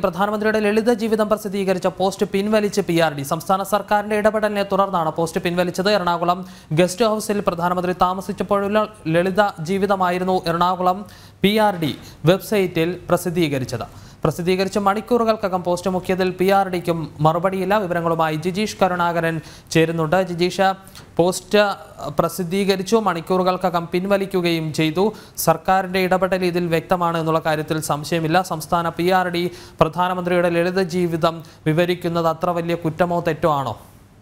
പ്രധാനമന്ത്രിയുടെ ലളിത ജീവിതം പ്രസിദ്ധീകരിച്ച പോസ്റ്റ് പിൻവലിച്ച് പി ആർ ഡി സംസ്ഥാന സർക്കാരിന്റെ ഇടപെടലിനെ തുടർന്നാണ് പോസ്റ്റ് പിൻവലിച്ചത് എറണാകുളം ഗസ്റ്റ് ഹൗസിൽ പ്രധാനമന്ത്രി താമസിച്ചപ്പോഴുള്ള ലളിത ജീവിതമായിരുന്നു എറണാകുളം പി ആർ ഡി വെബ്സൈറ്റിൽ പ്രസിദ്ധീകരിച്ചത് പ്രസിദ്ധീകരിച്ച മണിക്കൂറുകൾക്കകം പോസ്റ്റ് മുഖ്യത്തിൽ പി ആർ ഡിക്കും മറുപടിയില്ല വിവരങ്ങളുമായി ജിജീഷ് കരുണാകരൻ ചേരുന്നുണ്ട് ജിജീഷ് പോസ്റ്റ് പ്രസിദ്ധീകരിച്ചു മണിക്കൂറുകൾക്കകം പിൻവലിക്കുകയും ചെയ്തു സർക്കാരിന്റെ ഇടപെടൽ ഇതിൽ വ്യക്തമാണ് എന്നുള്ള കാര്യത്തിൽ സംശയമില്ല സംസ്ഥാന പി ആർ ഡി പ്രധാനമന്ത്രിയുടെ ലളിത ജീവിതം വിവരിക്കുന്നത് അത്ര വലിയ കുറ്റമോ തെറ്റോ ആണോ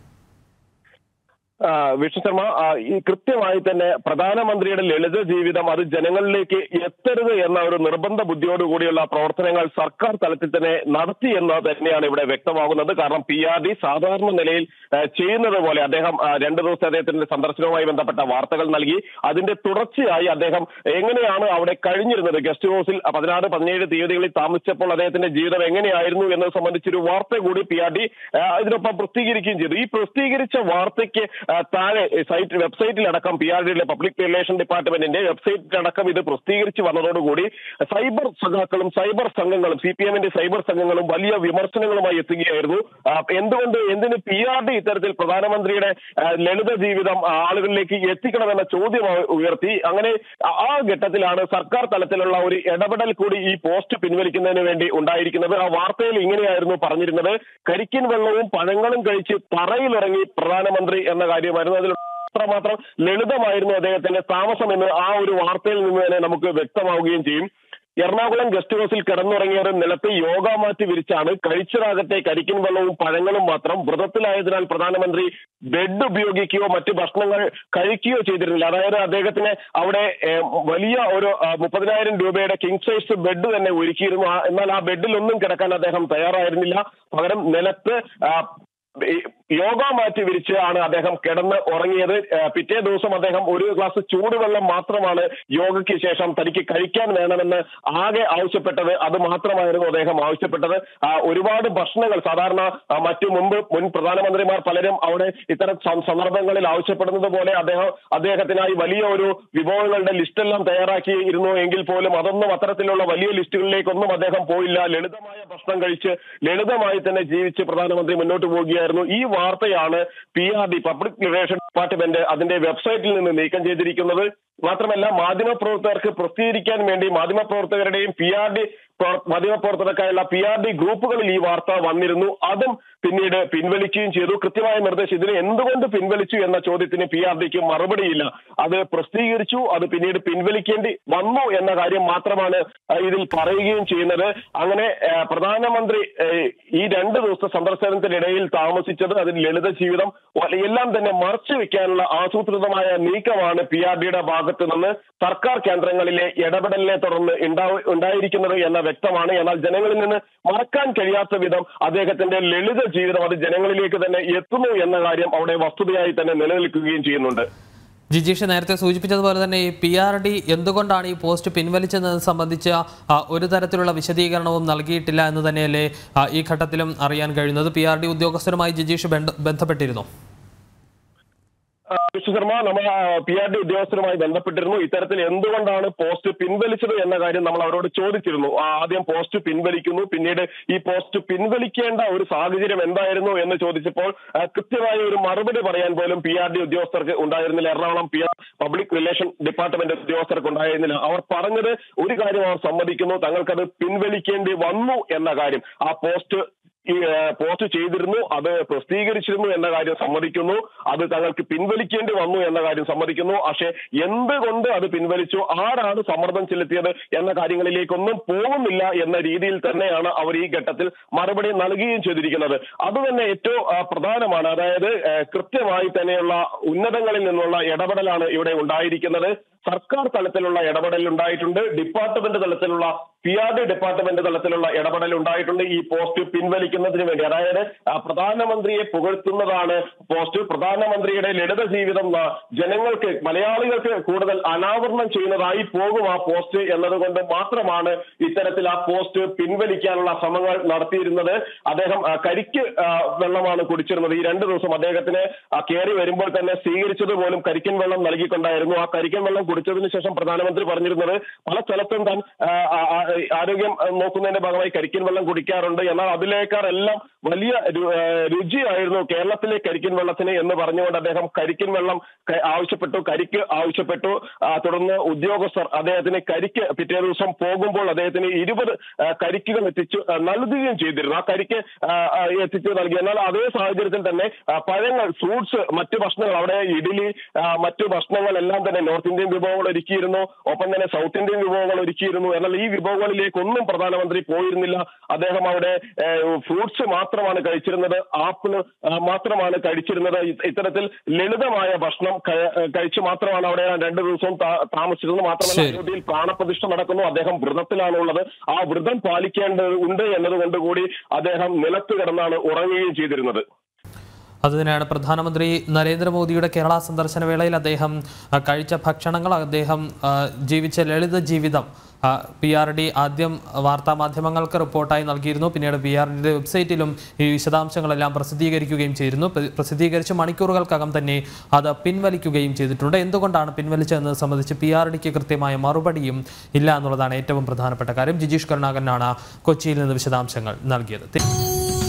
ആ, വിഷ്ണു ശർമ്മ ആ, ഈ കൃത്യമായി തന്നെ പ്രധാനമന്ത്രിയുടെ ലളിത ജീവിതം അത് ജനങ്ങളിലേക്ക് എത്തരുത് എന്ന ഒരു നിർബന്ധ ബുദ്ധിയോടുകൂടിയുള്ള പ്രവർത്തനങ്ങൾ സർക്കാർ തലത്തിൽ തന്നെ നടത്തി എന്ന് തന്നെയാണ് ഇവിടെ വ്യക്തമാകുന്നത് കാരണം പി ആർ ഡി സാധാരണ നിലയിൽ ആ, ചെയ്യുന്നത് പോലെ അദ്ദേഹം ആ, രണ്ടു ദിവസത്തെ അദ്ദേഹത്തിന്റെ സന്ദർശനവുമായി ബന്ധപ്പെട്ട വാർത്തകൾ നൽകി അതിന്റെ തുടർച്ചയായി അദ്ദേഹം എങ്ങനെയാണ് അവിടെ കഴിഞ്ഞിരുന്നത് ഗസ്റ്റ് ഹൗസിൽ പതിനാറ് പതിനേഴ് തീയതികളിൽ താമസിച്ചപ്പോൾ അദ്ദേഹത്തിന്റെ ജീവിതം എങ്ങനെയായിരുന്നു എന്നത് സംബന്ധിച്ചൊരു വാർത്ത കൂടി പി ആർ ഡി ഇതിനൊപ്പം പ്രസിദ്ധീകരിക്കുകയും ചെയ്തു ഈ പ്രസിദ്ധീകരിച്ച വാർത്തയ്ക്ക് ആ, താഴെ സൈറ്റ് വെബ്സൈറ്റിലടക്കം പി ആർ ഡിയുടെ പബ്ലിക് റിലേഷൻ ഡിപ്പാർട്ട്മെന്റിന്റെ വെബ്സൈറ്റിലടക്കം ഇത് പ്രസിദ്ധീകരിച്ച് വന്നതോടുകൂടി സൈബർ സഖാക്കളും സൈബർ സംഘങ്ങളും സി പി എമ്മിന്റെ സൈബർ സംഘങ്ങളും വലിയ വിമർശനങ്ങളുമായി എത്തുകയായിരുന്നു ആ, എന്തുകൊണ്ട് എന്തിന് പി ആർ ഡി ഇത്തരത്തിൽ പ്രധാനമന്ത്രിയുടെ ആ, ലളിത ജീവിതം ആളുകളിലേക്ക് എത്തിക്കണമെന്ന ചോദ്യം ഉയർത്തി അങ്ങനെ ആ- ആ ഘട്ടത്തിലാണ് സർക്കാർ തലത്തിലുള്ള ഒരു ഇടപെടൽ കൂടി ഈ പോസ്റ്റ് പിൻവലിക്കുന്നതിന് വേണ്ടി ഉണ്ടായിരിക്കുന്നത് ആ വാർത്തയിൽ ഇങ്ങനെയായിരുന്നു പറഞ്ഞിരുന്നത് കരിക്കിൻ വെള്ളവും പഴങ്ങളും കഴിച്ച് തറയിലിറങ്ങി പ്രധാനമന്ത്രി എന്ന കാര്യമായിരുന്നു അതിൽ അത്രമാത്രം ലളിതമായിരുന്നു അദ്ദേഹത്തിന്റെ താമസം എന്ന് ആ ഒരു വാർത്തയിൽ നിന്ന് തന്നെ നമുക്ക് വ്യക്തമാവുകയും ചെയ്യും എറണാകുളം ഗസ്റ്റ് ഹൗസിൽ കിടന്നുറങ്ങിയവർ നിലത്ത് യോഗ മാറ്റി വിരിച്ചാണ് കഴിച്ചതാകട്ടെ കരിക്കിൻ വെള്ളവും പഴങ്ങളും മാത്രം വ്രതത്തിലായതിനാൽ പ്രധാനമന്ത്രി ബെഡ് ഉപയോഗിക്കുകയോ മറ്റ് ഭക്ഷണങ്ങൾ കഴിക്കുകയോ ചെയ്തിരുന്നില്ല അതായത് അദ്ദേഹത്തിന് അവിടെ ഏഹ്, വലിയ ഒരു ആ, മുപ്പതിനായിരം രൂപയുടെ കിങ് സൈസ് ബെഡ് തന്നെ ഒരുക്കിയിരുന്നു ആ- എന്നാൽ ആ ബെഡിൽ ഒന്നും കിടക്കാൻ അദ്ദേഹം തയ്യാറായിരുന്നില്ല പകരം നിലത്ത് ആ, ഈ യോഗ മാറ്റി വിരിച്ച് ആണ് അദ്ദേഹം കിടന്ന് ഉറങ്ങിയത് ഏഹ് പിറ്റേ ദിവസം അദ്ദേഹം ഒരു ഗ്ലാസ് ചൂടുവെള്ളം മാത്രമാണ് യോഗയ്ക്ക് ശേഷം തനിക്ക് കഴിക്കാൻ വേണമെന്ന് ആകെ ആവശ്യപ്പെട്ടത് അത് മാത്രമായിരുന്നു അദ്ദേഹം ആവശ്യപ്പെട്ടത് ആ, ഒരുപാട് ഭക്ഷണങ്ങൾ സാധാരണ ആ, മറ്റു മുമ്പ് മുൻ പ്രധാനമന്ത്രിമാർ പലരും അവിടെ ഇത്തരം സം- സന്ദർഭങ്ങളിൽ ആവശ്യപ്പെടുന്നത് പോലെ അദ്ദേഹം അദ്ദേഹത്തിനായി വലിയ ഒരു വിഭവങ്ങളുടെ ലിസ്റ്റെല്ലാം തയ്യാറാക്കി ഇരുന്നു എങ്കിൽ പോലും അതൊന്നും അത്തരത്തിലുള്ള വലിയ ലിസ്റ്റുകളിലേക്കൊന്നും അദ്ദേഹം പോയില്ല ലളിതമായ ഭക്ഷണം കഴിച്ച് ലളിതമായി തന്നെ ജീവിച്ച് പ്രധാനമന്ത്രി മുന്നോട്ട് പോവുകയായിരുന്നു ഈ വാർത്തയാണ് P R D public relation department അതിന്റെ വെബ്സൈറ്റിൽ നിന്ന് നീക്കം ചെയ്തിരിക്കുന്നത് മാത്രമല്ല മാധ്യമപ്രവർത്തകർക്ക് പ്രസിദ്ധീകരിക്കാൻ വേണ്ടി മാധ്യമപ്രവർത്തകരുടെയും പി ആർ ഡി മാധ്യമപ്രവർത്തകർക്കായുള്ള പി ആർ ഡി ഗ്രൂപ്പുകളിൽ ഈ വാർത്ത വന്നിരുന്നു അതും പിന്നീട് പിൻവലിക്കുകയും ചെയ്തു കൃത്യമായ നിർദ്ദേശം ഇതിന് എന്തുകൊണ്ട് പിൻവലിച്ചു എന്ന ചോദ്യത്തിന് പി ആർ ഡിക്ക് മറുപടിയില്ല അത് പ്രസിദ്ധീകരിച്ചു അത് പിന്നീട് പിൻവലിക്കേണ്ടി വന്നു എന്ന കാര്യം മാത്രമാണ് ആ, ഇതിൽ പറയുകയും ചെയ്യുന്നത് അങ്ങനെ ആ, പ്രധാനമന്ത്രി ആ, ഈ രണ്ട് ദിവസത്തെ സന്ദർശനത്തിനിടയിൽ താമസിച്ചത് അതിൽ ലളിത ജീവിതം വ- എല്ലാം തന്നെ മറച്ചു വെക്കാനുള്ള ആസൂത്രിതമായ നീക്കമാണ് പി ആർ ഡിയുടെ ഭാഗത്ത് നിന്ന് സർക്കാർ കേന്ദ്രങ്ങളിലെ ഇടപെടലിനെ തുടർന്ന് ഉണ്ടാവ- ഉണ്ടായിരിക്കുന്നത് എന്ന വ്യക്തമാണ് എന്നാൽ ജനങ്ങളിൽ നിന്ന് മറക്കാൻ കഴിയാത്ത വിധം അദ്ദേഹത്തിന്റെ ലളിത ജീവിതം അത് ജനങ്ങളിലേക്ക് തന്നെ എത്തുന്നു എന്ന കാര്യം അവിടെ വസ്തുതയായി തന്നെ നിലനിൽക്കുകയും ചെയ്യുന്നുണ്ട് ജിജീഷ് നേരത്തെ സൂചിപ്പിച്ചതുപോലെ തന്നെ ഈ പി ആർ ഡി എന്തുകൊണ്ടാണ് ഈ പോസ്റ്റ് പിൻവലിച്ചതെന്ന് സംബന്ധിച്ച ആ, ഒരു തരത്തിലുള്ള വിശദീകരണവും നൽകിയിട്ടില്ല എന്ന് തന്നെയല്ലേ ആ, ഈ ഘട്ടത്തിലും അറിയാൻ കഴിയുന്നത് പി ആർ ഡി ഉദ്യോഗസ്ഥരുമായി ജിജീഷ് ബന്ധ- ബന്ധപ്പെട്ടിരുന്നു ആ, വിഷ്ണു ശർമ്മ നമ്മൾ പി ആർ ഡി ഉദ്യോഗസ്ഥരുമായി ബന്ധപ്പെട്ടിരുന്നു ഇത്തരത്തിൽ എന്തുകൊണ്ടാണ് പോസ്റ്റ് പിൻവലിച്ചത് എന്ന കാര്യം നമ്മൾ അവരോട് ചോദിച്ചിരുന്നു ആ, ആദ്യം പോസ്റ്റ് പിൻവലിക്കുന്നു പിന്നീട് ഈ പോസ്റ്റ് പിൻവലിക്കേണ്ട ഒരു സാഹചര്യം എന്തായിരുന്നു എന്ന് ചോദിച്ചപ്പോൾ ആ, കൃത്യമായ ഒരു മറുപടി പറയാൻ പോലും പി ആർ ഡി ഉദ്യോഗസ്ഥർക്ക് ഉണ്ടായിരുന്നില്ല Ernakulam P R public relation department ഉദ്യോഗസ്ഥർക്ക് ഉണ്ടായിരുന്നില്ല അവർ പറഞ്ഞത് ഒരു കാര്യം അവർ സമ്മതിക്കുന്നു തങ്ങൾക്കത് പിൻവലിക്കേണ്ടി വന്നു എന്ന കാര്യം ആ പോസ്റ്റ് ഈ ഏഹ്, പോസ്റ്റ് ചെയ്തിരുന്നു അത് പ്രസിദ്ധീകരിച്ചിരുന്നു എന്ന കാര്യം സമ്മതിക്കുന്നു അത് തങ്ങൾക്ക് പിൻവലിക്കേണ്ടി വന്നു എന്ന കാര്യം സമ്മതിക്കുന്നു പക്ഷേ എന്തുകൊണ്ട് അത് പിൻവലിച്ചു ആരാണ് സമ്മർദ്ദം ചെലുത്തിയത് എന്ന കാര്യങ്ങളിലേക്കൊന്നും പോകുന്നില്ല എന്ന രീതിയിൽ തന്നെയാണ് അവർ ഈ ഘട്ടത്തിൽ മറുപടി നൽകുകയും ചെയ്തിരിക്കുന്നത് അത് തന്നെ ഏറ്റവും ആ, പ്രധാനമാണ് അതായത് ഏഹ്, കൃത്യമായി തന്നെയുള്ള ഉന്നതങ്ങളിൽ നിന്നുള്ള ഇടപെടലാണ് ഇവിടെ ഉണ്ടായിരിക്കുന്നത് സർക്കാർ തലത്തിലുള്ള ഇടപെടൽ ഉണ്ടായിട്ടുണ്ട് ഡിപ്പാർട്ട്മെന്റ് തലത്തിലുള്ള പി ആർ ഡി ഡിപ്പാർട്ട്മെന്റ് തലത്തിലുള്ള ഇടപെടൽ ഉണ്ടായിട്ടുണ്ട് ഈ പോസ്റ്റ് പിൻവലിക്കുന്നതിന് വേണ്ടി അതായത് ആ, പ്രധാനമന്ത്രിയെ പുകഴ്ത്തുന്നതാണ് പോസ്റ്റ് പ്രധാനമന്ത്രിയുടെ ലളിത ജീവിതം ആ, ജനങ്ങൾക്ക് മലയാളികൾക്ക് കൂടുതൽ അനാവരണം ചെയ്യുന്നതായി പോകും ആ പോസ്റ്റ് എന്നതുകൊണ്ട് മാത്രമാണ് ഇത്തരത്തിൽ ആ പോസ്റ്റ് പിൻവലിക്കാനുള്ള ശ്രമങ്ങൾ നടത്തിയിരുന്നത് അദ്ദേഹം ആ, കരിക്ക് ആ, വെള്ളമാണ് കുടിച്ചിരുന്നത് ഈ രണ്ട് ദിവസം അദ്ദേഹത്തിന് ആ, കയറി വരുമ്പോൾ തന്നെ സ്വീകരിച്ചത് പോലും കരിക്കൻ വെള്ളം നൽകിക്കൊണ്ടായിരുന്നു ആ കരിക്കൻ വെള്ളം കുടിച്ചതിന് ശേഷം പ്രധാനമന്ത്രി പറഞ്ഞിരുന്നത് പല സ്ഥലത്തും താൻ ആ, ആ, ആ, ആരോഗ്യം ആ, നോക്കുന്നതിന്റെ ഭാഗമായി കരിക്കിൻ വെള്ളം കുടിക്കാറുണ്ട് എന്നാൽ അതിലേക്കാൾ എല്ലാം വലിയ രു- ആ, രുചിയായിരുന്നു കേരളത്തിലെ കരിക്കിൻ വെള്ളത്തിന് എന്ന് പറഞ്ഞുകൊണ്ട് അദ്ദേഹം കരിക്കിൻ വെള്ളം ക- ആവശ്യപ്പെട്ടു കരിക്ക് ആവശ്യപ്പെട്ടു ആ, തുടർന്ന് ഉദ്യോഗസ്ഥർ അദ്ദേഹത്തിന് കരിക്ക് പിറ്റേ ദിവസം പോകുമ്പോൾ അദ്ദേഹത്തിന് ഇരുപത് ആ, കരിക്കുകൾ എത്തിച്ചു ആ, നൽകുകയും ചെയ്തിരുന്നു ആ കരിക്ക് ആ, ആ, എത്തിച്ചു നൽകി എന്നാൽ അതേ സാഹചര്യത്തിൽ തന്നെ ആ, പഴങ്ങൾ ഫ്രൂട്ട്സ് മറ്റു ഭക്ഷണങ്ങൾ അവിടെ ഇഡ്ഡലി ആ, മറ്റു ഭക്ഷണങ്ങൾ എല്ലാം തന്നെ നോർത്ത് ഇന്ത്യൻ വിഭവങ്ങൾ ഒരുക്കിയിരുന്നു ഒപ്പം തന്നെ സൗത്ത് ഇന്ത്യൻ വിഭവങ്ങൾ ഒരുക്കിയിരുന്നു എന്നാൽ ഈ വിഭവങ്ങളിലേക്ക് ഒന്നും പ്രധാനമന്ത്രി പോയിരുന്നില്ല അദ്ദേഹം അവിടെ ഫ്രൂട്ട്സ് മാത്രമാണ് കഴിച്ചിരുന്നത് ആപ്പിൾ മാത്രമാണ് കഴിച്ചിരുന്നത് ഇ- ഇത്തരത്തിൽ ലളിതമായ ഭക്ഷണം ക- കഴിച്ചു മാത്രമാണ് അവിടെ രണ്ടു ദിവസവും താ- താമസിച്ചിരുന്നത് മാത്രമല്ല ശരി. അയോധ്യയിൽ പ്രാണപ്രതിഷ്ഠ നടക്കുന്നു അദ്ദേഹം വ്രതത്തിലാണ് ഉള്ളത് ആ വ്രതം പാലിക്കേണ്ടത് ഉണ്ട് എന്നതുകൊണ്ട് കൂടി അദ്ദേഹം നിലത്ത് കിടന്നാണ് ഉറങ്ങുകയും ചെയ്തിരുന്നത് അതുതന്നെയാണ് പ്രധാനമന്ത്രി നരേന്ദ്രമോദിയുടെ കേരള സന്ദർശന വേളയിൽ അദ്ദേഹം ആ, കഴിച്ച ഭക്ഷണങ്ങൾ അദ്ദേഹം ആ, ജീവിച്ച ലളിത ജീവിതം പി ആർ ഡി ആദ്യം വാർത്താ മാധ്യമങ്ങൾക്ക് റിപ്പോർട്ടായി നൽകിയിരുന്നു പിന്നീട് പി ആർ ഡിയുടെ വെബ്സൈറ്റിലും ഈ വിശദാംശങ്ങളെല്ലാം പ്രസിദ്ധീകരിക്കുകയും ചെയ്തിരുന്നു പ്ര- പ്രസിദ്ധീകരിച്ച് മണിക്കൂറുകൾക്കകം തന്നെ അത് പിൻവലിക്കുകയും ചെയ്തിട്ടുണ്ട് എന്തുകൊണ്ടാണ് പിൻവലിച്ചതെന്നത് സംബന്ധിച്ച് പി ആർ ഡിക്ക് കൃത്യമായ മറുപടിയും ഇല്ല എന്നുള്ളതാണ് ഏറ്റവും പ്രധാനപ്പെട്ട കാര്യം ജിജീഷ് കരുണാകരനാണ് കൊച്ചിയിൽ നിന്ന് വിശദാംശങ്ങൾ നൽകിയത്